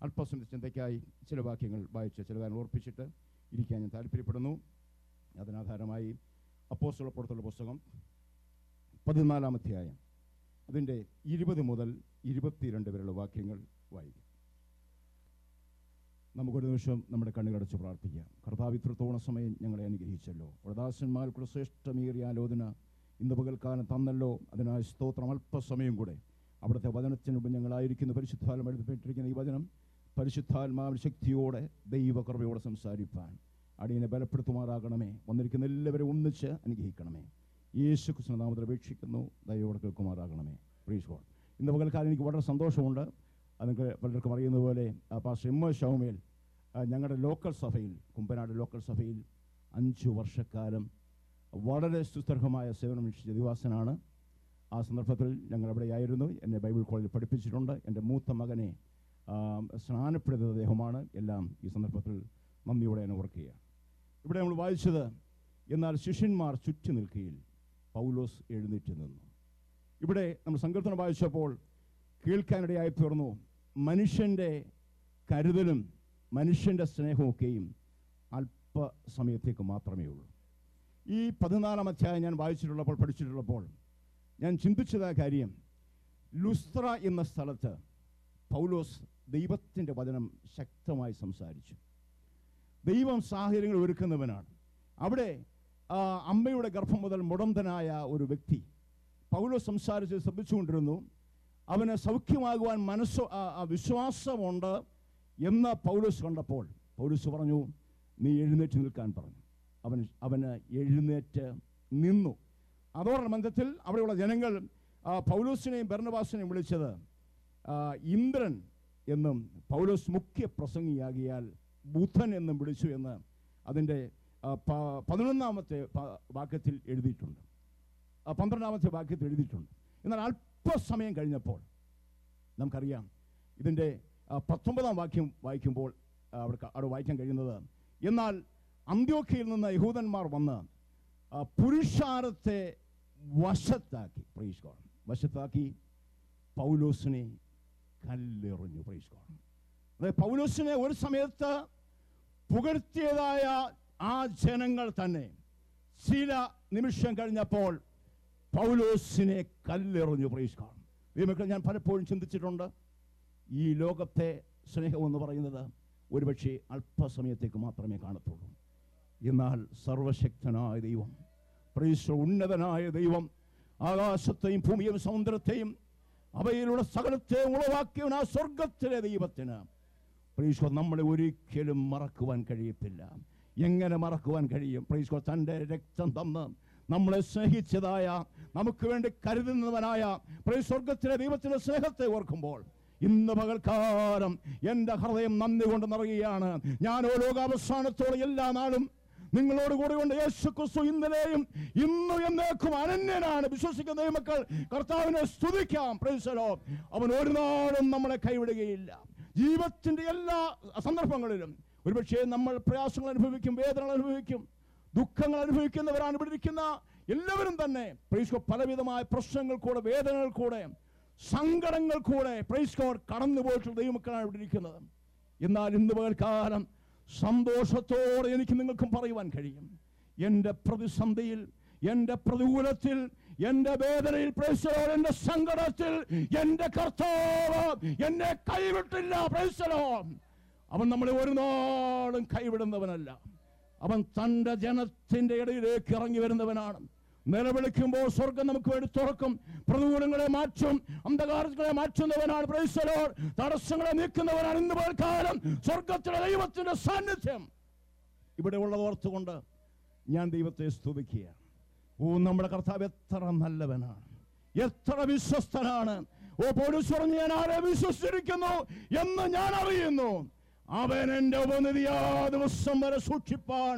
അല്പസമയ ചിന്തയ്ക്കായി ചില വാക്യങ്ങൾ വായിച്ച് ചില കാര്യം ഓർപ്പിച്ചിട്ട് ഇരിക്കാൻ ഞാൻ താല്പര്യപ്പെടുന്നു അതിനാധാരമായി അപ്പോസ്തല പുറത്തുള്ള പുസ്തകം പതിനാലാം അധ്യായം അതിൻ്റെ ഇരുപത് മുതൽ ഇരുപത്തിരണ്ട് വരെയുള്ള വാക്യങ്ങൾ വായിക്കും നമുക്കൊരു നിമിഷം നമ്മുടെ കണ്ണുകടച്ച് പ്രാർത്ഥിക്കാം കർത്താവ് ഇത്രത്തോളം സമയം ഞങ്ങളെ അനുഗ്രഹിച്ചല്ലോ വൃദാസന്മാർക്കുള്ള ശ്രേഷ്ഠമേറിയ ആലോചന ഇന്ന് പകൽക്കാലം തന്നല്ലോ അതിനായി സ്തോത്രം അല്പസമയം കൂടെ അവിടുത്തെ വചനത്തിന് മുമ്പ് ഞങ്ങളായിരിക്കുന്ന പരിശുദ്ധാത്മ എഴുതപ്പെട്ടിരിക്കുന്ന ഈ വചനം പരിശുദ്ധാത്മാവിന്റെ ശക്തിയോടെ ദൈവകൃപയോടെ സംസാരിപ്പാൻ അടിയനെ ബലപ്പെടുത്തുമാറാകണമേ വന്നിരിക്കുന്ന എല്ലാവരും ഒന്നിച്ച് അനുഗ്രഹിക്കണമേ യേശു കൃഷ്ണനാമത്തിൽ അപേക്ഷിക്കുന്നു ദൈവോടെ കേൾക്കുമാറാകണമേ പ്രീസ് ഗോഡ് ഇന്ന് പകൽക്കാലം എനിക്ക് വളരെ സന്തോഷമുണ്ട് അത് നിങ്ങൾക്ക് പലർക്കും അറിയുന്ന പോലെ ആ പാസ്റ്റർ എം എസ് ഷൗമേൽ ആ, ഞങ്ങളുടെ ലോക്കൽ സഭയിൽ കുമ്പനാട് ലോക്കൽ സഭയിൽ അഞ്ചു വർഷക്കാലം വളരെ സുസ്ഥർഹമായ സേവനം അനുഷ്ഠിച്ച ദിവാസനാണ് ആ സന്ദർഭത്തിൽ ഞങ്ങൾ അവിടെയായിരുന്നു എന്നെ ബൈബിൾ കോളേജിൽ പഠിപ്പിച്ചിട്ടുണ്ട് എൻ്റെ മൂത്ത മകനെ ആ, സ്നാനപ്പെടുത്തിയത് അദ്ദേഹമാണ് എല്ലാം ഈ സന്ദർഭത്തിൽ നന്ദിയോടെ ഞാൻ ഓർക്കുകയാണ് ഇവിടെ നമ്മൾ വായിച്ചത് എന്നാൽ ശിഷ്യന്മാർ ചുറ്റി നിൽക്കുകയിൽ പൗലോസ് എഴുന്നേറ്റ് നിന്നു ഇവിടെ നമ്മൾ സങ്കീർത്തനം വായിച്ചപ്പോൾ കേൾക്കാനിടയായി തീർന്നു മനുഷ്യൻ്റെ കരുതലും മനുഷ്യൻ്റെ സ്നേഹമൊക്കെയും അല്പസമയത്തേക്ക് മാത്രമേ ഉള്ളൂ ഈ പതിനാലാം അധ്യായം ഞാൻ വായിച്ചിട്ടുള്ളപ്പോൾ പഠിച്ചിട്ടുള്ളപ്പോൾ ഞാൻ ചിന്തിച്ചത് ആ കാര്യം ലുസ്ത്ര എന്ന സ്ഥലത്ത് പൗലോസ് ദൈവത്തിൻ്റെ വചനം ശക്തമായി സംസാരിച്ചു ദൈവം സാഹചര്യങ്ങൾ ഒരുക്കുന്നവനാണ് അവിടെ ആ, അമ്മയുടെ ഗർഭം മുതൽ മുടന്തനായ ഒരു വ്യക്തി പൗലോസ് സംസാരിച്ച് ശ്രദ്ധിച്ചുകൊണ്ടിരുന്നു അവന് സൗഖ്യമാകുവാൻ മനസ്സ് ആ, ആ വിശ്വാസമുണ്ട് എന്ന് പൗലോസ് കണ്ടപ്പോൾ പൗലോസ് പറഞ്ഞു നീ എഴുന്നേറ്റ് നിൽക്കാൻ പറഞ്ഞു അവൻ അവന് എഴുന്നേറ്റ് നിന്നു അതോടെ ബന്ധത്തിൽ അവിടെയുള്ള ജനങ്ങൾ ആ, പൗലോസിനെയും ഭരണവാസിനെയും വിളിച്ചത് ആ, ഇന്ദ്രൻ എന്നും പൗലോസ് മുഖ്യ പ്രസംഗിയാകിയാൽ ബുധൻ എന്നും വിളിച്ചു എന്ന് അതിൻ്റെ ആ, പ- പതിനൊന്നാമത്തെ പ- വാക്യത്തിൽ എഴുതിയിട്ടുണ്ട് ആ, പന്ത്രണ്ടാമത്തെ വാക്യത്തിൽ എഴുതിയിട്ടുണ്ട് എന്നാൽ അല്പസമയം കഴിഞ്ഞപ്പോൾ നമുക്കറിയാം ഇതിൻ്റെ ആ, പത്തൊമ്പതാം വാക്യം വായിക്കുമ്പോൾ ആ, അവിടെ ക- അവിടെ വായിക്കാൻ കഴിയുന്നത് എന്നാൽ അന്ത്യോഖയിൽ നിന്ന് യഹൂദന്മാർ വന്ന് ആ, പുരുഷാരത്തെ വശത്താക്കി പ്രൈസ് ഗോഡ് വശത്താക്കി പൗലോസിനെ കല്ലെറിഞ്ഞു പ്രൈസ് ഗോഡ് അതായത് പൗലോസിനെ ഒരു സമയത്ത് പുകഴ്ത്തിയതായ ആ ജനങ്ങൾ തന്നെ ചില നിമിഷം കഴിഞ്ഞപ്പോൾ പൗലോസിനെ കല്ലെറിഞ്ഞു പ്രൈസ് ഗോഡ് ദൈവമക്കൾ ഞാൻ പലപ്പോഴും ചിന്തിച്ചിട്ടുണ്ട് ഈ ലോകത്തെ സ്നേഹം എന്ന് പറയുന്നത് ഒരുപക്ഷെ അല്പസമയത്തേക്ക് മാത്രമേ കാണത്തുള്ളൂ എന്നാൽ സർവശക്തനായ ദൈവം പ്രൈസ് ഉന്നതനായ ദൈവം ആകാശത്തെയും ഭൂമിയും സമുദ്രത്തെയും അവയിലുള്ള സകലത്തെയും ഉളവാക്കിയവൻ ആ സ്വർഗത്തിലെ ദൈവത്തിന് പ്രീശ്വർ നമ്മളെ ഒരിക്കലും മറക്കുവാൻ കഴിയത്തില്ല എങ്ങനെ മറക്കുവാൻ കഴിയും പ്രീശ്വർ തൻ്റെ രക്തം തന്ന് നമ്മളെ സ്നേഹിച്ചതായ നമുക്ക് വേണ്ടി കരുതുന്നവനായ പ്രീ സ്വർഗത്തിലെ ദൈവത്തിന്റെ സ്നേഹത്തെ ഓർക്കുമ്പോൾ ഇന്ന് പകൽക്കാലം എൻ്റെ ഹൃദയം നന്ദി കൊണ്ട് നിറയുകയാണ് ഞാനോ ലോകാവസാനത്തോടെ എല്ലാ നാളും നിങ്ങളോട് കൂടി കൊണ്ട് യേശു ക്രിസ്തു ഇന്നലെയും ഇന്നും എന്നേക്കും അനന്യനാണ് വിശ്വസിക്കുന്ന ദൈവമക്കൾ കർത്താവിനെ സ്തുതിക്കാം പ്രൈസലോ അവൻ ഒരു നാളും നമ്മളെ കൈവിടുകയില്ല ജീവിതത്തിന്റെ എല്ലാ സന്ദർഭങ്ങളിലും ഒരുപക്ഷെ നമ്മൾ പ്രയാസങ്ങൾ അനുഭവിക്കും വേദനകൾ അനുഭവിക്കും ദുഃഖങ്ങൾ അനുഭവിക്കുന്നവരാണ് ഇവിടെ ഇരിക്കുന്ന എല്ലാവരും തന്നെ പ്രൈസ്കോ പലവിധമായ പ്രശ്നങ്ങൾ കൂടെ വേദനകൾ കൂടെ സങ്കടങ്ങൾ കൂടെ പ്രൈസ്കോർ കടന്നു പോയിട്ടുള്ള ദൈവമക്കളാണ് ഇവിടെ ഇരിക്കുന്നത് എന്നാൽ ഇന്ന് പകൽക്കാലം സന്തോഷത്തോടെ എനിക്ക് നിങ്ങൾക്കും പറയുവാൻ കഴിയും എൻ്റെ പ്രതിസന്ധിയിൽ എൻ്റെ പ്രതികൂലത്തിൽ എൻ്റെ വേദനയിൽ പ്രൈസലോ എൻ്റെ സങ്കടത്തിൽ എൻ്റെ കർത്താവ് എന്നെ കൈവിട്ടില്ല പ്രൈസലോ അവൻ നമ്മളെ ഒരു നാളും കൈവിടുന്നവനല്ല അവൻ തൻ്റെ ജനത്തിൻ്റെ ഇടയിലേക്ക് ഇറങ്ങി വരുന്നവനാണ് നിലവിളിക്കുമ്പോൾ സ്വർഗം നമുക്ക് വേണ്ടി തുറക്കും പ്രതികൂലങ്ങളെ മാറ്റും അന്ധകാരങ്ങളെ മാറ്റുന്നവനാണ് പ്രൈസലോർ തടസ്സങ്ങളെ നീക്കുന്നവനാണ് ഇന്ന് പോൽക്കാലം സ്വർഗത്തിലെ ദൈവത്തിന്റെ സാന്നിധ്യം ഇവിടെ ഉള്ളത് ഓർത്തുകൊണ്ട് ഞാൻ ദൈവത്തെ സ്തുതിക്കുകയാണ് ഓ നമ്മുടെ കർത്താവ് എത്ര നല്ലവനാണ് എത്ര വിശ്വസ്തനാണ് ഓ പോലീസ് പറഞ്ഞു ഞാൻ ആരെ വിശ്വസിച്ചിരിക്കുന്നു എന്ന് ഞാൻ അറിയുന്നു അവൻ എന്റെ ഉപനിധിയാ ദിവസം വരെ സൂക്ഷിപ്പാൻ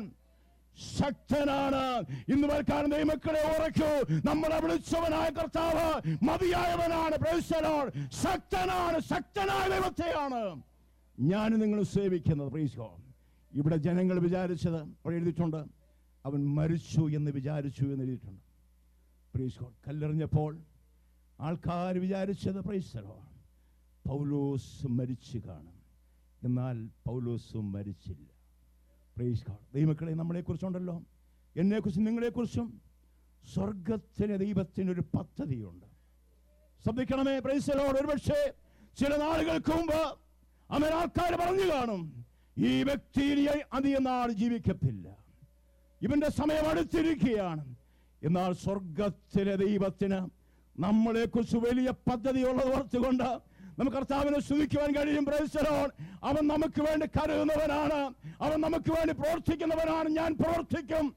ശക്തനാണ് ഇന്ന് വൽക്കാരൻ ദൈവമക്കളെ ഉറക്കൂ നമ്മളെ വിളിച്ചവനായ കർത്താവ് മതിയായവനാണ് Praise the Lord. ശക്തനാണ് ശക്തനായ ദൈവത്തെയാണ് ഞാൻ നിങ്ങൾ സേവിക്കുന്നത് Praise God. ഇവിടെ ജനങ്ങൾ വിചാരിച്ചത് അവിടെ എഴുതിയിട്ടുണ്ട് അവൻ മരിച്ചു എന്ന് വിചാരിച്ചു എന്ന് എഴുതിയിട്ടുണ്ട് Praise God. കല്ലെറിഞ്ഞപ്പോൾ ആൾക്കാർ വിചാരിച്ചത് Praise the Lord. പൗലോസ് മരിച്ചു കാണും എന്നാൽ പൗലോസും മരിച്ചില്ല പ്രൈസ് ഗോഡ് ദൈവമക്കളെ നമ്മളെക്കുറിച്ചുണ്ടല്ലോ എന്നെക്കുറിച്ചും നിങ്ങളെക്കുറിച്ചും സ്വർഗത്തിലെ ദൈവത്തിനൊരു പദ്ധതിയുണ്ട് ശ്രദ്ധിക്കണമേ പ്രൈസലോട് ഒരുപക്ഷെ ചില നാളുകൾക്ക് മുമ്പ് അമൻ ആൾക്കാർ പറഞ്ഞു കാണും ഈ വ്യക്തി ഇനി അധികം നാൾ ജീവിക്കത്തില്ല ഇവന്റെ സമയം അടുത്തിരിക്കുകയാണ് എന്നാൽ സ്വർഗത്തിലെ ദൈവത്തിന് നമ്മളെക്കുറിച്ച് വലിയ പദ്ധതി ഉള്ളത് ഓർത്തുകൊണ്ട് നമുക്ക് കർത്താവിനെ സ്തുതിക്കുവാൻ കഴിയും പ്രൈസലോൺ അവൻ നമുക്ക് വേണ്ടി കരുതുന്നവനാണ് അവൻ നമുക്ക് വേണ്ടി പ്രവർത്തിക്കുന്നവനാണ് ഞാൻ പ്രവർത്തിക്കും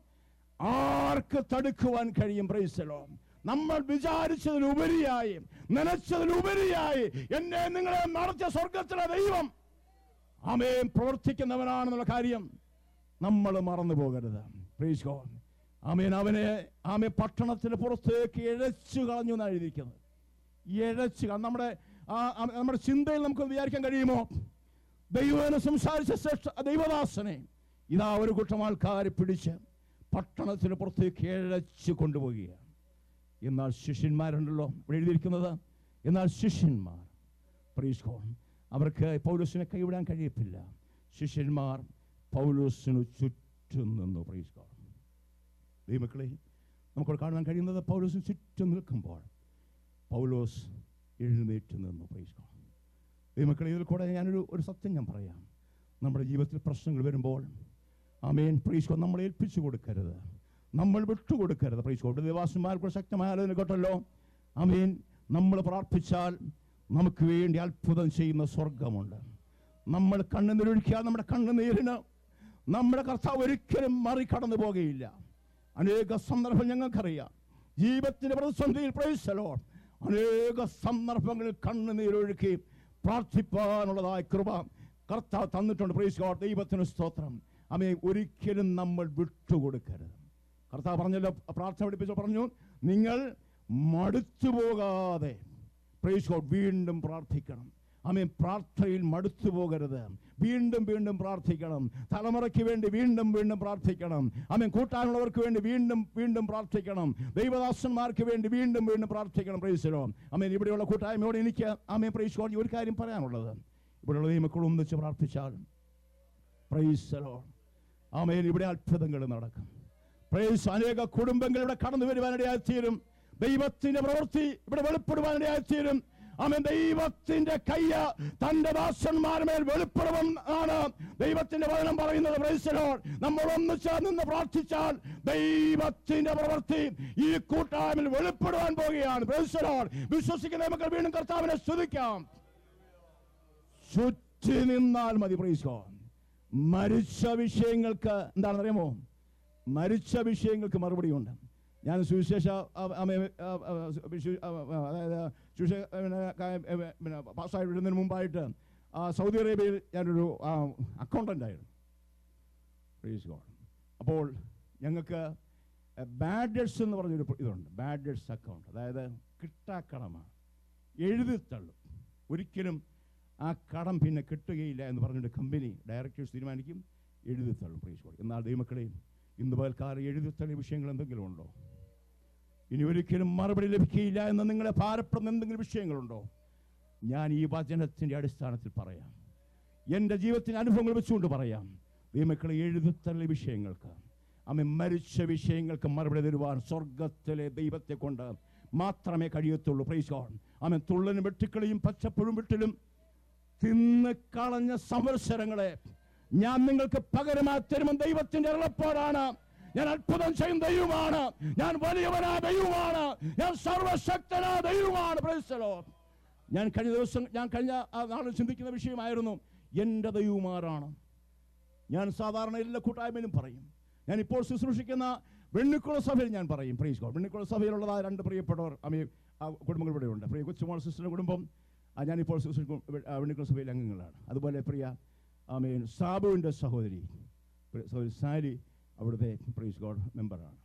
ആർക്ക് തടുക്കുവാൻ കഴിയും പ്രൈസലോ നമ്മൾ വിചാരിച്ചതിലുപരിയായി നനച്ചതിലുപരിയായി എന്നെ നിങ്ങളെ നടത്തിയ സ്വർഗത്തിലെ ദൈവം ആമേൻ പ്രവർത്തിക്കുന്നവനാണെന്നുള്ള കാര്യം നമ്മൾ മറന്നു പോകരുത് Praise God. ആമേൻ അവനെ ആമേ പട്ടണത്തിന് പുറത്തേക്ക് ഇഴച്ചു കളഞ്ഞു എന്നാണ് എഴുതിയിരിക്കുന്നത് ഇഴച്ചു കള- നമ്മുടെ ആ, ആ, നമ്മുടെ ചിന്തയിൽ നമുക്ക് വിചാരിക്കാൻ കഴിയുമോ ദൈവനെ സംസാരിച്ച ശ്രേഷ്ഠ ദൈവദാസനെ ഇതാ ഒരു കൂട്ടം ആൾക്കാരെ പിടിച്ച് പട്ടണത്തിന് പുറത്തേക്ക് ഇഴച്ചു കൊണ്ടുപോവുകയാണ് എന്നാൽ ശിഷ്യന്മാരുണ്ടല്ലോ ഇവിടെ എഴുതിയിരിക്കുന്നത് എന്നാൽ ശിഷ്യന്മാർ Praise God. അവർക്ക് പൗലോസിനെ കൈവിടാൻ കഴിയത്തില്ല ശിഷ്യന്മാർ പൗലോസിനു ചുറ്റും നിന്നു പ്രൈസ് ഗോഡ് ദൈവമക്കളെ നമുക്കവിടെ കാണാൻ കഴിയുന്നത് പൗലോസിന് ചുറ്റും നിൽക്കുമ്പോൾ പൗലോസ് എഴുന്നേറ്റ് നിന്നു പ്രൈസ് ഗോഡ് ദൈവമക്കളെ ഇതിൽ കൂടെ ഞാനൊരു ഒരു സത്യം ഞാൻ പറയാം നമ്മുടെ ജീവിതത്തിൽ പ്രശ്നങ്ങൾ വരുമ്പോൾ ആമേൻ പ്രൈസ് ഗോഡ് നമ്മളെ ഏൽപ്പിച്ചു കൊടുക്കരുത് നമ്മൾ വിട്ടുകൊടുക്കരുത് പ്രൈസ് ഗോഡ് ദേവാസന്മാർക്ക് ശക്തമായ ആലോചന കേട്ടല്ലോ ആമേൻ നമ്മൾ പ്രാർത്ഥിച്ചാൽ നമുക്ക് വേണ്ടി അത്ഭുതം ചെയ്യുന്ന സ്വർഗമുണ്ട് നമ്മൾ കണ്ണുനീരൊഴുക്കിയാൽ നമ്മുടെ കണ്ണുനീരിന് നമ്മുടെ കർത്താവ് ഒരിക്കലും മറികടന്നു പോകുകയില്ല അനേക സന്ദർഭം ഞങ്ങൾക്കറിയാം ജീവിതത്തിന്റെ പ്രതിസന്ധിയിൽ പ്രവേശിച്ചല്ലോ അനേക സന്ദർഭങ്ങളിൽ കണ്ണുനീരൊഴുക്കി പ്രാർത്ഥിപ്പാനുള്ളതായ കൃപ കർത്താവ് തന്നിട്ടുണ്ട് പ്രൈസ് ഗോഡ് ദൈവത്തിന് സ്തോത്രം അമ്മയെ ഒരിക്കലും നമ്മൾ വിട്ടുകൊടുക്കരുത് കർത്താവ് പറഞ്ഞല്ലോ പ്രാർത്ഥന പഠിപ്പിച്ചു പറഞ്ഞു നിങ്ങൾ മടുത്തു പോകാതെ പ്രൈസ് ഗോഡ് വീണ്ടും പ്രാർത്ഥിക്കണം അമീൻ പ്രാർത്ഥനയിൽ മടുത്തു പോകരുത് വീണ്ടും വീണ്ടും പ്രാർത്ഥിക്കണം തലമുറയ്ക്ക് വേണ്ടി വീണ്ടും വീണ്ടും പ്രാർത്ഥിക്കണം അമീൻ കൂട്ടാനുള്ളവർക്ക് വേണ്ടി വീണ്ടും വീണ്ടും പ്രാർത്ഥിക്കണം ദൈവദാസന്മാർക്ക് വേണ്ടി വീണ്ടും വീണ്ടും പ്രാർത്ഥിക്കണം പ്രൈസലോ അമീൻ ഇവിടെയുള്ള കൂട്ടായ്മയോട് എനിക്ക് അമീൻ പ്രൈസ് ഗോഡ് ഒരു കാര്യം പറയാനുള്ളത് ഇവിടെയുള്ള ദൈവമക്കൾ ഒന്നിച്ച് പ്രാർത്ഥിച്ചാൽ പ്രൈസലോ ആമേൻ ഇവിടെ അത്ഭുതങ്ങൾ നടക്കും പ്രൈസ് അനേക കുടുംബങ്ങൾ ഇവിടെ കടന്നു വരുവാനിടയായി തീരും ദൈവത്തിന്റെ പ്രവൃത്തി ഇവിടെ വെളിപ്പെടുവാനിടയായി തീരും ആമേൻ ദൈവത്തിന്റെ കയ്യ തന്റെ ദാസന്മാരുമേൽ വെളിപ്പെടുവൻ ആണ് ദൈവത്തിന്റെ വചനം പറയുന്നത് പ്രൈസലോൺ നമ്മൾ ഒന്ന് ചേർന്ന് പ്രാർത്ഥിച്ചാൽ ദൈവത്തിന്റെ പ്രവൃത്തി ഈ കൂട്ടായ്മയിൽ വെളിപ്പെടുവാൻ പോവുകയാണ് പ്രൈസലോൺ വിശ്വസിക്കുന്ന നമുക്ക് വീണ്ടും കർത്താവിനെ സ്തുതിക്കാം ചുറ്റി നിന്നാൽ മതി പ്രൈസോ മരിച്ച വിഷയങ്ങൾക്ക് എന്താണെന്ന് അറിയാമോ മരിച്ച വിഷയങ്ങൾക്ക് മറുപടിയുണ്ട് ഞാൻ സുവിശേഷ ആ, ആമേ, ആ, ആ, വിശു- ആ, ആ, അതായത് സുവിശേഷ പിന്നെ, കാ- ഏ, പിന്നെ പാസ്സായി വിടുന്നതിന് മുമ്പായിട്ട് ആ, സൗദി അറേബ്യയിൽ ഞാനൊരു അക്കൗണ്ടൻ്റ് ആയിരുന്നു Praise God. അപ്പോൾ ഞങ്ങൾക്ക് ബാഡ് ഡെറ്റ്സ് എന്ന് പറഞ്ഞൊരു പ്ര- ഇതുണ്ട് ബാഡ് ഡെറ്റ്സ് അക്കൗണ്ട് അതായത് കിട്ടാക്കടമാണ് എഴുതിത്തള്ളും ഒരിക്കലും ആ കടം പിന്നെ കിട്ടുകയില്ല എന്ന് പറഞ്ഞിട്ട് കമ്പനി ഡയറക്ടേഴ്സ് തീരുമാനിക്കും എഴുതിത്തള്ളും പ്രൈസ് ഗോഡ് എന്നാൽ ദൈവമക്കളെയും ഇന്ന് പകൽക്കാലം എഴുതിത്തള്ളിയ വിഷയങ്ങൾ എന്തെങ്കിലും ഉണ്ടോ ഇനി ഒരിക്കലും മറുപടി ലഭിക്കുകയില്ല എന്ന് നിങ്ങളെ ഭാരപ്പെടുന്ന എന്തെങ്കിലും വിഷയങ്ങളുണ്ടോ ഞാൻ ഈ വചനത്തിൻ്റെ അടിസ്ഥാനത്തിൽ പറയാം എൻ്റെ ജീവിതത്തിൻ്റെ അനുഭവങ്ങൾ വെച്ചുകൊണ്ട് പറയാം ദൈവമക്കളെ എഴുതിത്തള്ളിയ വിഷയങ്ങൾക്ക് അമ്മ മരിച്ച വിഷയങ്ങൾക്ക് മറുപടി തരുവാൻ സ്വർഗത്തിലെ ദൈവത്തെ കൊണ്ട് മാത്രമേ കഴിയത്തുള്ളൂ പ്രൈസ് ഗോഡ് അമ്മ തുള്ളനും വെട്ടിക്കളിയും പച്ചപ്പുഴും വിട്ടിലും തിന്ന് കളഞ്ഞ സംവത്സരങ്ങളെ ഞാൻ നിങ്ങൾക്ക് പകരമായി തരുമെന്ന് ദൈവത്തിന്റെ ഉറപ്പാടാണ് ഞാൻ അത്ഭുതം ചെയ്യുന്ന ദൈവമാണ് ഞാൻ വലിയവനായ ദൈവമാണ് ഞാൻ സർവശക്തനായ ദൈവമാണ് Praise the Lord. ഞാൻ കഴിഞ്ഞ ദിവസം ഞാൻ കഴിഞ്ഞ ആ നാളിൽ ചിന്തിക്കുന്ന വിഷയമായിരുന്നു എൻ്റെ ദൈവമാരാണ് ഞാൻ സാധാരണ എല്ലാ കൂട്ടായ്മയിലും പറയും ഞാൻ ഇപ്പോൾ ശുശ്രൂഷിക്കുന്ന വെണ്ണിക്കുള സഭയിൽ ഞാൻ പറയും പ്രൈസ് ഗോഡ് വെണ്ണിക്കുള സഭയിലുള്ളതായ രണ്ട് പ്രിയപ്പെട്ടവർ അമ്മ ആ കുടുംബങ്ങൾ ഇവിടെ ഉണ്ട് പ്രിയ കൊച്ചുമോൾ സിസ്റ്ററിൻ്റെ കുടുംബം ആ, ഞാനിപ്പോൾ ശുശ്രൂഷിക്കും വെ- ആ, വെണ്ണിക്കുള സഭയിലെ അംഗങ്ങളാണ് അതുപോലെ പ്രിയ ആമേൻ സാബുവിൻ്റെ സഹോദരി പ്രിയ സഹോദരി സാരി അവിടുത്തെ പ്രൈസ് ഗോഡ് മെമ്പറാണ്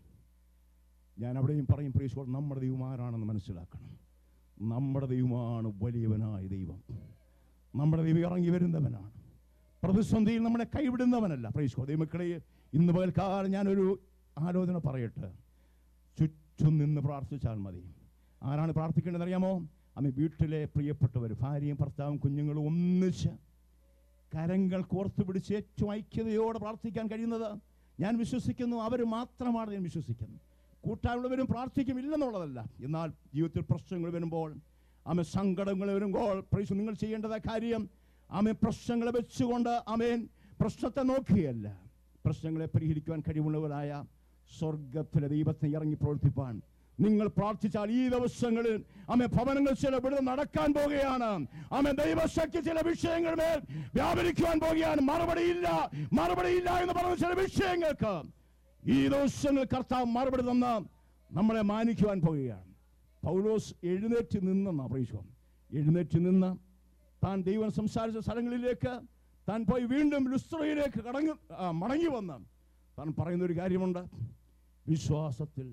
ഞാൻ അവിടെയും പറയും പ്രൈസ് ഗോഡ് നമ്മുടെ ദൈവം ആരാണെന്ന് മനസ്സിലാക്കണം നമ്മുടെ ദൈവമാണ് വലിയവനായ ദൈവം നമ്മുടെ ദൈവം ഇറങ്ങി വരുന്നവനാണ് പ്രതിസന്ധിയിൽ നമ്മളെ കൈവിടുന്നവനല്ല പ്രൈസ് ഗോഡ് ദൈവമക്കളെ ഇന്ന് പകൽക്കാലം ഞാനൊരു ആലോചന പറയട്ടെ ചുറ്റും നിന്ന് പ്രാർത്ഥിച്ചാൽ മതി ആരാണ് പ്രാർത്ഥിക്കേണ്ടത് അറിയാമോ അമ്മ വീട്ടിലെ പ്രിയപ്പെട്ടവർ ഭാര്യയും ഭർത്താവും കുഞ്ഞുങ്ങളും ഒന്നിച്ച് കരങ്ങൾ കോർത്തു പിടിച്ച് ഏറ്റവും ഐക്യതയോടെ പ്രാർത്ഥിക്കാൻ കഴിയുന്നത് ഞാൻ വിശ്വസിക്കുന്നു അവർ മാത്രമാണ് ഞാൻ വിശ്വസിക്കുന്നത് കൂട്ടാനുള്ളവരും പ്രാർത്ഥിക്കുമില്ലെന്നുള്ളതല്ല എന്നാൽ ജീവിതത്തിൽ പ്രശ്നങ്ങൾ വരുമ്പോൾ ആമേ സങ്കടങ്ങൾ വരുമ്പോൾ പ്രൈസ് നിങ്ങൾ ചെയ്യേണ്ടതായ കാര്യം ആമേ പ്രശ്നങ്ങളെ വെച്ചുകൊണ്ട് ആമേൻ പ്രശ്നത്തെ നോക്കുകയല്ല പ്രശ്നങ്ങളെ പരിഹരിക്കുവാൻ കഴിവുള്ളവരായ സ്വർഗത്തിലെ ദൈവത്തെ ഇറങ്ങി പ്രവർത്തിപ്പാൻ നിങ്ങൾ പ്രാർത്ഥിച്ചാൽ ഈ ദിവസങ്ങളിൽ അമ്മ ഭവനങ്ങൾ ചില വിടുതൽ നടക്കാൻ പോകുകയാണ് അമ്മ ദൈവശക്തി ചില വിഷയങ്ങൾ മേൽ വ്യാപരിക്കുവാൻ പോകുകയാണ് മറുപടിയില്ല മറുപടിയില്ല എന്ന് പറഞ്ഞ ചില വിഷയങ്ങൾക്ക് ഈ ദിവസങ്ങൾ കർത്താവ് മറുപടി തന്ന് നമ്മളെ മാനിക്കുവാൻ പോകുകയാണ് പൗലോസ് എഴുന്നേറ്റ് നിന്നെന്നാ പ്രേക്ഷകം എഴുന്നേറ്റ് നിന്ന് താൻ ദൈവം സംസാരിച്ച സ്ഥലങ്ങളിലേക്ക് താൻ പോയി വീണ്ടും ലുസ്ത്രയിലേക്ക് കടങ്ങി ആ, മടങ്ങി വന്ന് താൻ പറയുന്ന ഒരു കാര്യമുണ്ട് വിശ്വാസത്തിൽ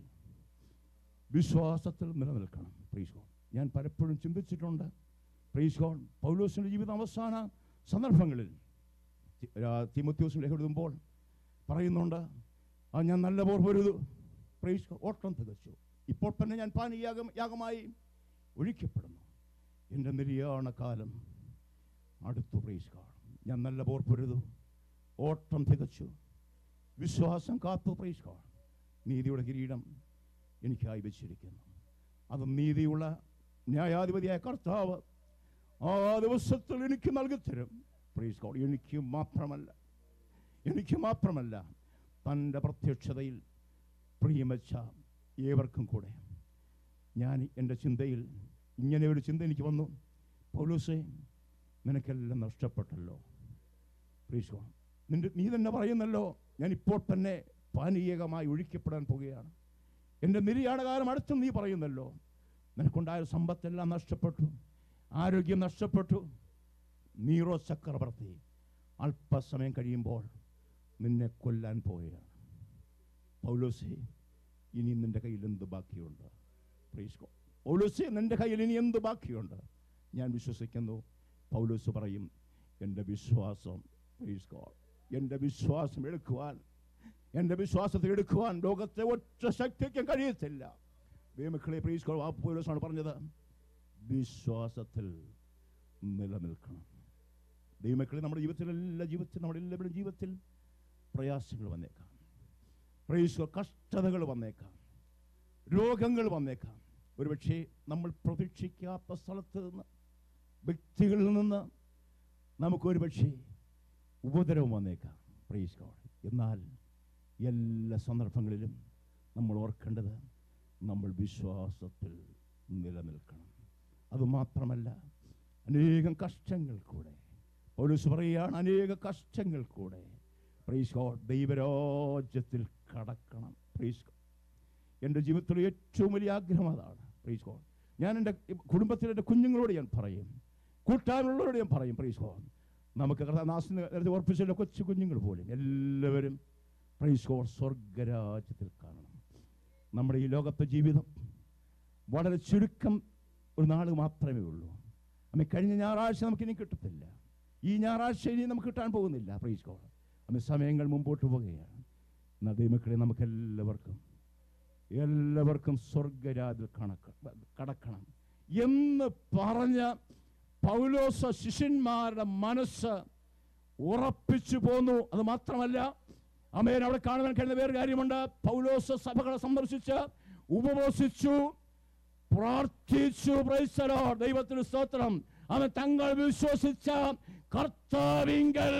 വിശ്വാസത്തിൽ നിലനിൽക്കണം പ്രീസ്കോൺ ഞാൻ പലപ്പോഴും ചിന്തിച്ചിട്ടുണ്ട് പ്രീസ്കോൺ പൗലോസിൻ്റെ ജീവിത അവസാന സന്ദർഭങ്ങളിൽ തി- ആ, തിമോത്തിയോസിന് ലേഖനം എഴുതുമ്പോൾ പറയുന്നുണ്ട് ആ ഞാൻ നല്ല പോർ പൊരുതു പ്രൈസ് ഓട്ടം തികച്ചു ഇപ്പോൾ തന്നെ ഞാൻ പാനീയാഗം യാഗമായി ഒഴിക്കപ്പെടുന്നു എൻ്റെ നിര്യാണ കാലം അടുത്തു പ്രൈസ് ഞാൻ നല്ല പോർ പൊരുതു ഓട്ടം തികച്ചു വിശ്വാസം കാത്തു പ്രൈസ് നീതിയുടെ കിരീടം എനിക്കായി വെച്ചിരിക്കുന്നു അത് നീതിയുള്ള ന്യായാധിപതിയായ കർത്താവ് ആ ദിവസത്തിൽ എനിക്ക് നൽകിത്തരും പ്രൈസ് ഗോഡ് എനിക്ക് മാത്രമല്ല എനിക്ക് മാത്രമല്ല തൻ്റെ പ്രത്യക്ഷതയിൽ പ്രിയമച്ച ഏവർക്കും കൂടെ ഞാൻ എൻ്റെ ചിന്തയിൽ ഇങ്ങനെ ഒരു ചിന്ത എനിക്ക് വന്നു പൗലൂസേ നിനക്കെല്ലാം നഷ്ടപ്പെട്ടല്ലോ പ്രീശോ നിന്റെ നീ തന്നെ പറയുന്നല്ലോ ഞാൻ ഇപ്പോൾ തന്നെ പാനീയകമായി ഒഴിക്കപ്പെടാൻ പോകുകയാണ് എൻ്റെ നിര്യാണകാലം അടുത്തും നീ പറയുന്നല്ലോ നിനക്കുണ്ടായ സമ്പത്തെല്ലാം നഷ്ടപ്പെട്ടു ആരോഗ്യം നഷ്ടപ്പെട്ടു നീറോ ചക്രവർത്തി അല്പസമയം കഴിയുമ്പോൾ നിന്നെ കൊല്ലാൻ പോവുകയാണ് പൗലോസേ ഇനി നിന്റെ കയ്യിൽ എന്ത് ബാക്കിയുണ്ട് പ്രീസ്കോ പൗലോസേ നിന്റെ കയ്യിൽ ഇനി എന്ത് ബാക്കിയുണ്ട് ഞാൻ വിശ്വസിക്കുന്നു പൗലോസ് പറയും എൻ്റെ വിശ്വാസം പ്രീസ്കോ എൻ്റെ വിശ്വാസം എടുക്കുവാൻ എൻ്റെ വിശ്വാസത്തെ എടുക്കുവാൻ ലോകത്തെ ഒറ്റ ശക്തിക്കും കഴിയത്തില്ല ദൈവമക്കളെ പ്രീസ്കോ ആ പൗലോസാണ് പറഞ്ഞത് വിശ്വാസത്തിൽ നിലനിൽക്കണം ദൈവമക്കളെ നമ്മുടെ ജീവിതത്തിൽ എല്ലാ ജീവിതത്തിൽ നമ്മുടെ എല്ലാവരുടെയും ജീവിതത്തിൽ പ്രയാസങ്ങൾ വന്നേക്കാം പ്രയാസ കഷ്ടതകൾ വന്നേക്കാം രോഗങ്ങൾ വന്നേക്കാം ഒരുപക്ഷെ നമ്മൾ പ്രതീക്ഷിക്കാത്ത സ്ഥലത്ത് നിന്ന് വ്യക്തികളിൽ നിന്ന് നമുക്കൊരു പക്ഷേ ഉപദ്രവം വന്നേക്കാം പ്രൈസ് ഗോഡ് എന്നാൽ എല്ലാ സന്ദർഭങ്ങളിലും നമ്മൾ ഓർക്കേണ്ടത് നമ്മൾ വിശ്വാസത്തിൽ നിലനിൽക്കണം അതുമാത്രമല്ല അനേകം കഷ്ടങ്ങൾ കൂടെ പൗലൂസ് പറയുകയാണ് അനേക കഷ്ടങ്ങൾ കൂടെ പ്രൈസ് ഗോഡ് ദൈവരാജ്യത്തിൽ കടക്കണം പ്രൈസ് ഗോഡ് എൻ്റെ ജീവിതത്തിലെ ഏറ്റവും വലിയ ആഗ്രഹം അതാണ് പ്രൈസ് ഗോഡ് ഞാൻ എൻ്റെ കുടുംബത്തിലെ എൻ്റെ കുഞ്ഞുങ്ങളോട് ഞാൻ പറയും കൂട്ടാനുള്ളവരോട് ഞാൻ പറയും പ്രൈസ് ഗോഡ് നമുക്ക് നാസിന് നേരത്തെ ഓർപ്പിച്ചല്ലോ കൊച്ചു കുഞ്ഞുങ്ങൾ പോലും എല്ലാവരും പ്രൈസ് ഗോഡ് സ്വർഗരാജ്യത്തിൽ കാണണം നമ്മുടെ ഈ ലോകത്തെ ജീവിതം വളരെ ചുരുക്കം ഒരു നാൾ മാത്രമേ ഉള്ളൂ അമ്മ കഴിഞ്ഞ ഞായറാഴ്ച നമുക്ക് ഇനി കിട്ടത്തില്ല ഈ ഞായറാഴ്ച ഇനി നമുക്ക് കിട്ടാൻ പോകുന്നില്ല പ്രൈസ് ഗോഡ് അമ്മ സമയങ്ങൾ മുമ്പോട്ട് പോവുകയാണ് എന്നാൽ ദൈവമക്കളെ നമുക്ക് എല്ലാവർക്കും എല്ലാവർക്കും സ്വർഗരാജിൽ കണക്ക് കടക്കണം എന്ന് പറഞ്ഞ പൗലോസ ശിഷ്യന്മാരുടെ മനസ്സ് ഉറപ്പിച്ചു പോന്നു അത് മാത്രമല്ല അമേൻ അവിടെ കാണുവാൻ കഴിയുന്ന വേറെ കാര്യമുണ്ട് പൗലോസ് സഭകളെ സന്ദർശിച്ച് ഉപവസിച്ചു പ്രാർത്ഥിച്ചു പ്രൈസലോ ദൈവത്തിന് സ്തോത്രം അവൻ തങ്ങൾ വിശ്വസിച്ച കർത്താവിങ്കൽ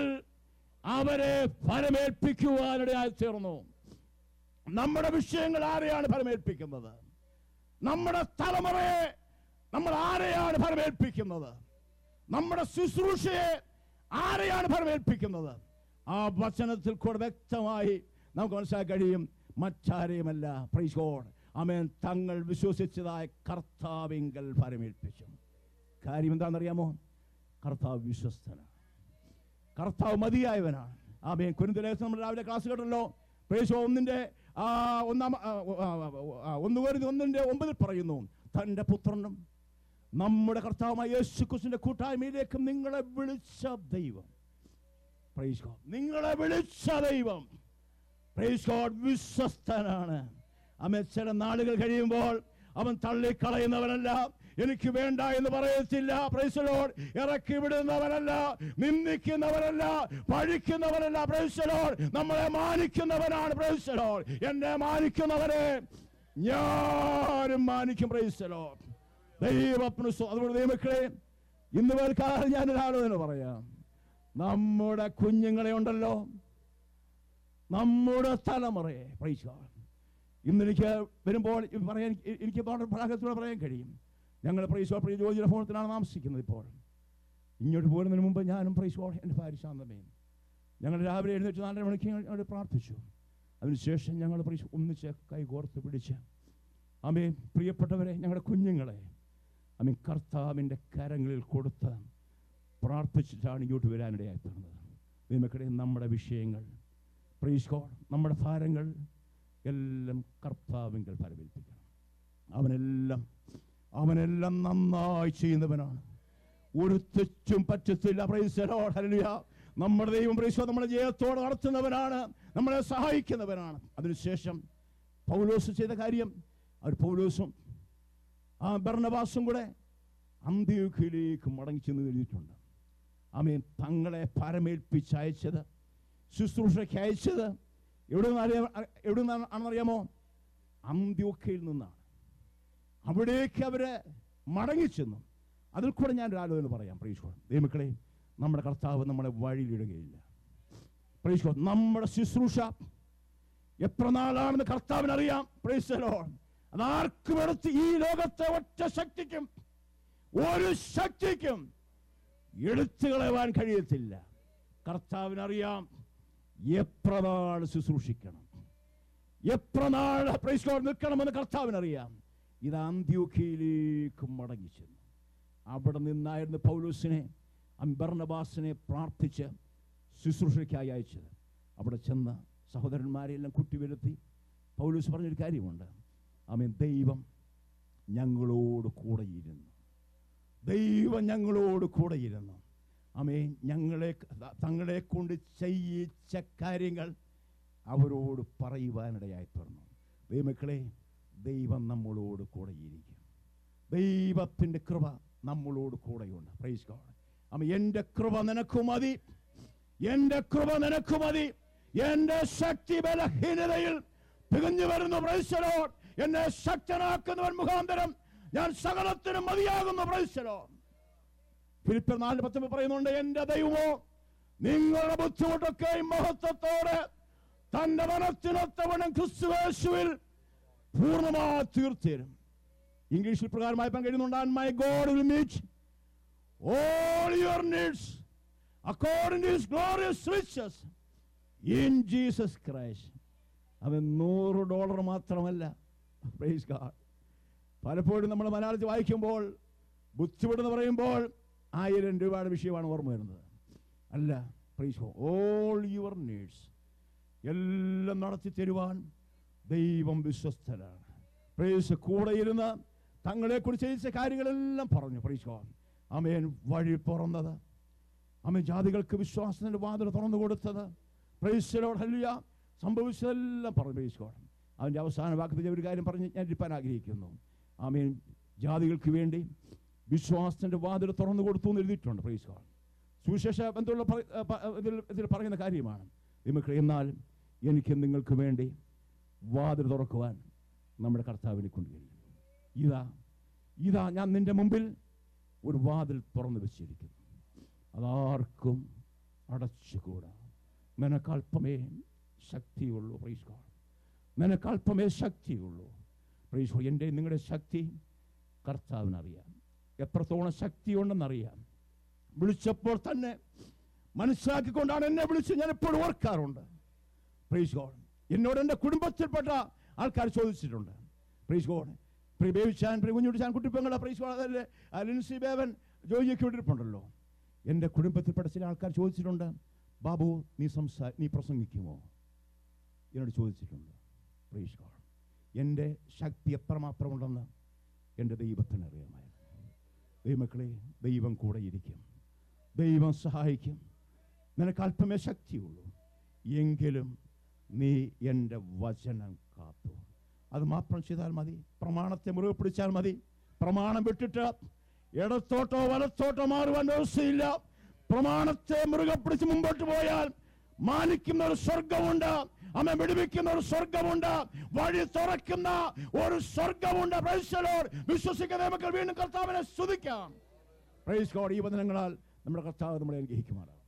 അവരെ ഫലമേൽപ്പിക്കുവാനിടയായി തീർന്നു നമ്മുടെ വിഷയങ്ങൾ ആരെയാണ് ഫലമേൽപ്പിക്കുന്നത് നമ്മുടെ തലമുറയെ നമ്മൾ ആരെയാണ് ഫലമേൽപ്പിക്കുന്നത് നമ്മുടെ ശുശ്രൂഷയെ ആരെയാണ് ഫലമേൽപ്പിക്കുന്നത് ആ വചനത്തിൽ കൂടെ വ്യക്തമായി നമുക്ക് മനസ്സിലാക്കാൻ കഴിയും മറ്റാരെയുമല്ല പ്രൈസ് ഗോഡ് അമേൻ തങ്ങൾ വിശ്വസിച്ചതായ കർത്താവിങ്കൽ ഫലമേൽപ്പിച്ചു കാര്യം എന്താണെന്നറിയാമോ കർത്താവ് വിശ്വസ്തനാണ് കർത്താവ് മതിയായവനാണ് ആമേൻ കുരുന്തലേഖനം നമ്മൾ രാവിലെ ക്ലാസ് കേട്ടല്ലോ പ്രേശോ ഒന്നിന്റെ ആ, ഒന്നാം ആ, ആ, ആ, ഒന്ന് കരുതി ഒന്നിന്റെ ഒമ്പതിൽ പറയുന്നു തന്റെ പുത്രനും നമ്മുടെ കർത്താവുമായ യേശു ക്രിസ്തുവിന്റെ കൂട്ടായ്മയിലേക്ക് നിങ്ങളെ വിളിച്ച ദൈവം പ്രൈസ് ഗോഡ് നിങ്ങളെ വിളിച്ച ദൈവം പ്രൈസ് ഗോഡ് വിശ്വസ്തനാണ് അമ്മ ചില നാളുകൾ കഴിയുമ്പോൾ അവൻ തള്ളിക്കളയുന്നവനല്ല എനിക്ക് വേണ്ട എന്ന് പറയത്തില്ല പ്രൈസലോൺ ഇറക്കി വിടുന്നവനല്ല നിന്ദിക്കുന്നവനല്ല പഴിക്കുന്നവനല്ല പ്രൈസലോൺ നമ്മളെ മാനിക്കുന്നവനാണ് പ്രൈസലോൺ എന്നെ മാനിക്കുന്നവനെ ഞാനും മാനിക്കും പ്രൈസലോൺ ദൈവത്തിന് സ്വ- അതുകൊണ്ട് ദൈവമക്കളെ ഇന്ന് വേൽക്കാലം ഞാൻ ഒരാളോട് പറയാം നമ്മുടെ കുഞ്ഞുങ്ങളെ ഉണ്ടല്ലോ നമ്മുടെ തലമുറയെ പ്രൈസ് ഗോഡ്. ഇന്ന് എനിക്ക് വരുമ്പോൾ ഇത് പറയാൻ എ- എനിക്ക് വളരെ പ്രാഗത്തോടെ പറയാൻ കഴിയും ഞങ്ങൾ പ്രൈസ് ഗോഡ്, പ്രിയ ജോജിയുടെ ഭവനത്തിലാണ് താമസിക്കുന്നത് ഇപ്പോൾ ഇങ്ങോട്ട് പോകുന്നതിന് മുമ്പ് ഞാനും പ്രൈസ് ഗോഡ്, എൻ്റെ ഭാര്യ ശാന്തമയും ഞങ്ങൾ രാവിലെ എഴുന്നേറ്റ് നാലര മണിക്ക് ഞങ്ങൾ പ്രാർത്ഥിച്ചു അതിനുശേഷം ഞങ്ങൾ പ്രൈസ് ഒന്നിച്ച് കൈ കോർത്ത് പിടിച്ച് അമ്മേ പ്രിയപ്പെട്ടവരെ ഞങ്ങളുടെ കുഞ്ഞുങ്ങളെ അമ്മ കർത്താവിൻ്റെ കരങ്ങളിൽ കൊടുത്ത് പ്രാർത്ഥിച്ചിട്ടാണ് ഇങ്ങോട്ട് വരാനിടയായി തീർന്നത് ദൈവമക്കളെ നമ്മുടെ വിഷയങ്ങൾ പ്രൈസ് ഗോഡ് നമ്മുടെ ഭാരങ്ങൾ എല്ലാം കർത്താവിങ്കൽ പരമേൽപ്പിക്കണം അവനെല്ലാം അവനെല്ലാം നന്നായി ചെയ്യുന്നവനാണ് ഒരു തെറ്റും പറ്റത്തില്ല പ്രൈസ് ലോർഡ് ഹല്ലേലൂയ നമ്മുടെ ദൈവം പ്രൈസ് നമ്മുടെ ജയത്തോടെ നടത്തുന്നവനാണ് നമ്മളെ സഹായിക്കുന്നവനാണ് അതിനുശേഷം പൗലോസ് ചെയ്ത കാര്യം അവർ പൗലോസും ആ ഭരണവാസം കൂടെ അന്ത്യോഖിലേക്ക് മടങ്ങി ചെന്ന് എഴുതിയിട്ടുണ്ട് ആമേൻ തങ്ങളെ പരമേൽപ്പിച്ച് അയച്ചത് ശുശ്രൂഷയ്ക്ക് അയച്ചത് എവിടെ നിന്ന് എവിടെ നിന്നാണെന്നറിയാമോ അന്ത്യോഖയിൽ നിന്നാണ് അവിടേക്ക് അവര് മടങ്ങിച്ചെന്നു അതിൽ കൂടെ ഞാൻ ഒരു ആലോചന പറയാം പ്രീശ്വർ ദൈവമക്കളെ നമ്മുടെ കർത്താവ് നമ്മളെ വഴിയിലിടുകയില്ല പ്രീശ്വർ നമ്മുടെ ശുശ്രൂഷ എത്ര നാളാണെന്ന് കർത്താവിനറിയാം പ്രീശ്വരോ അതാർക്കും എടുത്ത് ഈ ലോകത്തെ ഒറ്റ ശക്തിക്കും ഒരു ശക്തിക്കും എടുത്തു കളയുവാൻ കഴിയത്തില്ല കർത്താവിനറിയാം എത്ര നാൾ ശുശ്രൂഷിക്കണം എത്ര നാൾ പ്രൈസ് ലോർഡ് നിൽക്കണമെന്ന് കർത്താവിനറിയാം ഇത് അന്ത്യോഖിയിലേക്ക് മടങ്ങി ചെന്നു അവിടെ നിന്നായിരുന്നു പൗലൂസിനെ അംബർണബാസിനെ പ്രാർത്ഥിച്ച് ശുശ്രൂഷയ്ക്കായി അയച്ചത് അവിടെ ചെന്ന് സഹോദരന്മാരെല്ലാം കുട്ടിവരുത്തി പൗലൂസ് പറഞ്ഞൊരു കാര്യമുണ്ട് ആമേൻ ദൈവം ഞങ്ങളോട് കൂടെ ഇരുന്നു ദൈവം ഞങ്ങളോട് കൂടെ ഇരുന്നു ആമേൻ ഞങ്ങളെ തങ്ങളെ കൊണ്ട് ചെയ്യിച്ച കാര്യങ്ങൾ അവരോട് പറയുവാനിടയായി തീർന്നു ദൈവമക്കളെ ദൈവം നമ്മളോട് കൂടെ ഇരിക്കും ദൈവത്തിൻ്റെ കൃപ നമ്മളോട് കൂടെയുണ്ട് പ്രൈസ് ഗോഡ് അമ്മ എൻ്റെ കൃപ നിനക്ക് മതി എൻ്റെ കൃപ നിനക്ക് മതി എൻ്റെ ശക്തി ബലഹീനതയിൽ തികഞ്ഞു വരുന്നു പ്രൈസലോ എന്നെ ശക്തനാക്കുന്നവൻ മുഖാന്തരം ഞാൻ സകലത്തിനും മതിയാകുന്നു പ്രൈസലോ ഫിലിപ്പിയർ നാല് പത്ത് പറയുന്നുണ്ട് എൻ്റെ ദൈവമോ നിങ്ങളുടെ ബുദ്ധിമുട്ടൊക്കെ മഹത്വത്തോടെ തന്റെ മനത്തിനൊത്തവണ്ണം ക്രിസ്തുവേശുവിൽ പൂർണ്ണമായി തീർത്തേരും ഇംഗ്ലീഷിൽ പ്രകാരമായി കഴിയുന്നുണ്ട് and my God will meet all your needs according to his glorious riches in Jesus Christ. അവൻ നൂറ് ഡോളർ മാത്രമല്ല പ്രൈസ് ഗാഡ് പലപ്പോഴും നമ്മൾ മലയാളത്തിൽ വായിക്കുമ്പോൾ ബുദ്ധിമുട്ടെന്ന് പറയുമ്പോൾ ആയിരം രൂപയുടെ വിഷയമാണ് ഓർമ്മ വരുന്നത് അല്ല പ്രൈസ് ഓൾ യുവർ നീഡ്സ് എല്ലാം നടത്തി തരുവാൻ ദൈവം വിശ്വസ്തനാണ് പ്രൈസ് കൂടെ ഇരുന്ന് തങ്ങളെക്കുറിച്ച് ചെയ്യിച്ച കാര്യങ്ങളെല്ലാം പറഞ്ഞു പ്രൈസ് ഗോഡ് അമേൻ വഴി തുറന്നത് അമേൻ ജാതികൾക്ക് വിശ്വാസത്തിന്റെ വാതിൽ തുറന്നു കൊടുത്തത് പ്രൈസലോട് ഹല്ലുയ സംഭവിച്ചതെല്ലാം പറഞ്ഞു പ്രൈസ് ഗോഡ് അവൻ്റെ അവസാന വാക്കത്തിൽ ഒരു കാര്യം പറഞ്ഞ് ഞാൻ ഇരിപ്പാൻ ആഗ്രഹിക്കുന്നു ആമേൻ ജാതികൾക്ക് വേണ്ടി വിശ്വാസത്തിന്റെ വാതിൽ തുറന്നു കൊടുത്തു എന്ന് എഴുതിയിട്ടുണ്ട് പ്രൈസ് ഗോഡ് സുവിശേഷ ബന്ധമുള്ള പറ- ഏ, പ- ഇതിൽ ഇതിൽ പറയുന്ന കാര്യമാണ് നമുക്ക് എന്നാൽ എനിക്ക് നിങ്ങൾക്ക് വേണ്ടി വാതിൽ തുറക്കുവാൻ നമ്മുടെ കർത്താവിനെ കൊണ്ട് കഴിയും ഇതാ ഇതാ ഞാൻ നിന്റെ മുമ്പിൽ ഒരു വാതിൽ തുറന്നു വെച്ചിരിക്കുന്നു അതാർക്കും അടച്ചുകൂടാ നിനക്കല്പമേ ശക്തിയുള്ളൂ പ്രൈസ് ഗോഡ് നിനക്കല്പമേ ശക്തിയുള്ളൂ പ്രൈസ് ഗോഡ് എൻ്റെ നിങ്ങളുടെ ശക്തി കർത്താവിനറിയാം എത്രത്തോളം ശക്തിയുണ്ടെന്നറിയാം വിളിച്ചപ്പോൾ തന്നെ മനസ്സിലാക്കിക്കൊണ്ടാണ് എന്നെ വിളിച്ച് ഞാൻ എപ്പോഴും ഓർക്കാറുണ്ട് പ്രൈസ് ഗോഡ് എന്നോട് എൻ്റെ കുടുംബത്തിൽപ്പെട്ട ആൾക്കാർ ചോദിച്ചിട്ടുണ്ട് പ്രൈസ് ഗോഡ് പ്രിയ ബേബിച്ചാൻ പ്രിയ കുഞ്ഞുട്ടിച്ചാൻ കുട്ടിപ്പങ്ങളെ പ്രൈസ് ഗോഡ് അതല്ലേ ആ ലിൻസി ബേവൻ ജോയിയൊക്കെ വിട്ടിരിപ്പുണ്ടല്ലോ എൻ്റെ കുടുംബത്തിൽപ്പെട്ട ചില ആൾക്കാർ ചോദിച്ചിട്ടുണ്ട് ബാബു നീ സംസാ നീ പ്രസംഗിക്കുമോ എന്നോട് ചോദിച്ചിട്ടുണ്ട് പ്രൈസ് ഗോഡ് എൻ്റെ ശക്തി എത്രമാത്രമുണ്ടെന്ന് എൻ്റെ ദൈവത്തിന് അറിയാമായിരുന്നു ദൈവമക്കളെ ദൈവം കൂടെ ഇരിക്കും ദൈവം സഹായിക്കും നിനക്ക് അല്പമേ ശക്തിയുള്ളൂ എങ്കിലും നീ എൻ്റെ വചനം കാത്തു അത് മാത്രം ചെയ്താൽ മതി പ്രമാണത്തെ മുറുകെ പിടിച്ചാൽ മതി പ്രമാണം വിട്ടിട്ട് ഇടത്തോട്ടോ വലത്തോട്ടോ മാറുവാൻ വ്യവസ്ഥയില്ല പ്രമാണത്തെ മുറുകെ പിടിച്ച് മുമ്പോട്ട് പോയാൽ മാനിക്കുന്ന ഒരു സ്വർഗമുണ്ട് അമ്മ വിടുവിക്കുന്ന ഒരു സ്വർഗമുണ്ട് വഴി തുറക്കുന്ന ഒരു സ്വർഗമുണ്ട് Praise the Lord. വിശ്വസിക്കുന്ന നമുക്ക് വീണ്ടും കർത്താവിനെ സ്തുതിക്കാം പ്രൈസ് ഗോഡ് ഈ വചനങ്ങളാൽ നമ്മുടെ കർത്താവ് നമ്മളെ അനുഗ്രഹിക്കുമാറാണ്